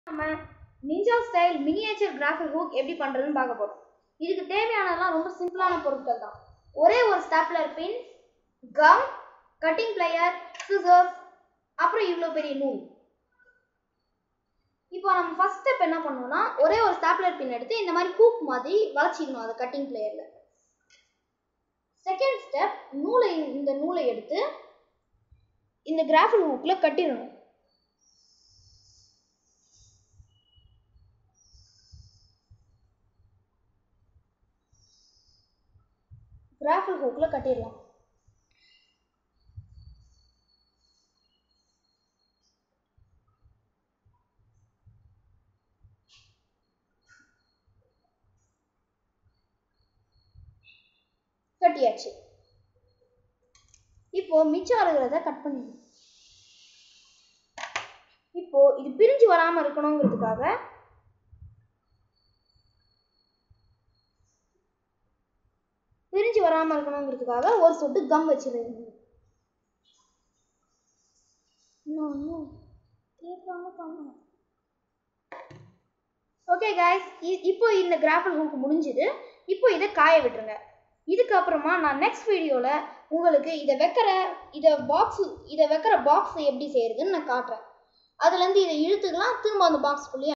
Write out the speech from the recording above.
நம்ம ninja style miniature graphic hook எப்படி பண்ணுறதுன்னு பார்க்க போகிறோம் இதுக்கு தேவையானதெல்லாம் ரொம்ப சிம்பிளான பொருட்கள் தான் ஒரே ஒரு stapler pin gum cutting plier scissors அப்புறம் இவ்வளோ பெரிய நூல் இப்போ நம்ம ஃபர்ஸ்ட் ஸ்டெப் என்ன பண்ணோம்னா ஒரே ஒரு ஸ்டாப்லர் பின் எடுத்து இந்த மாதிரி ஹூக் மாதிரி வளைச்சிக்கணும் அது கட்டிங் பிளேயரில் செகண்ட் ஸ்டெப் நூலை இந்த நூலை எடுத்து இந்த கிராஃபிக் ஹூக்கில் கட்டிடணும் கிராஃபிக் ஹூக்கில் கட்டிடலாம் கட்டியாச்சு இப்போ மிச்சம் இருக்கிறத கட் பண்ணிடணும் இப்போ இது பிரிஞ்சு வராம இருக்கணுங்கிறதுக்காக பிரிஞ்சு வராம இருக்கணுங்கிறதுக்காக ஒரு சொட்டு கம் வச்சிருந்தேன் ஓகே கைஸ் இப்போ இந்த கிராஃபிக் ஹூக் முடிஞ்சுது இப்போ இதை காய விட்டுருங்க இதுக்கப்புறமா நான் நெக்ஸ்ட் வீடியோவில் உங்களுக்கு இதை வைக்கிற இதை பாக்ஸ் இதை வைக்கிற பாக்ஸ் எப்படி செய்யறதுன்னு நான் காட்டுறேன் அதுலேருந்து இதை இழுத்துக்கலாம் திரும்ப அந்த பாக்ஸ்குள்ளேயே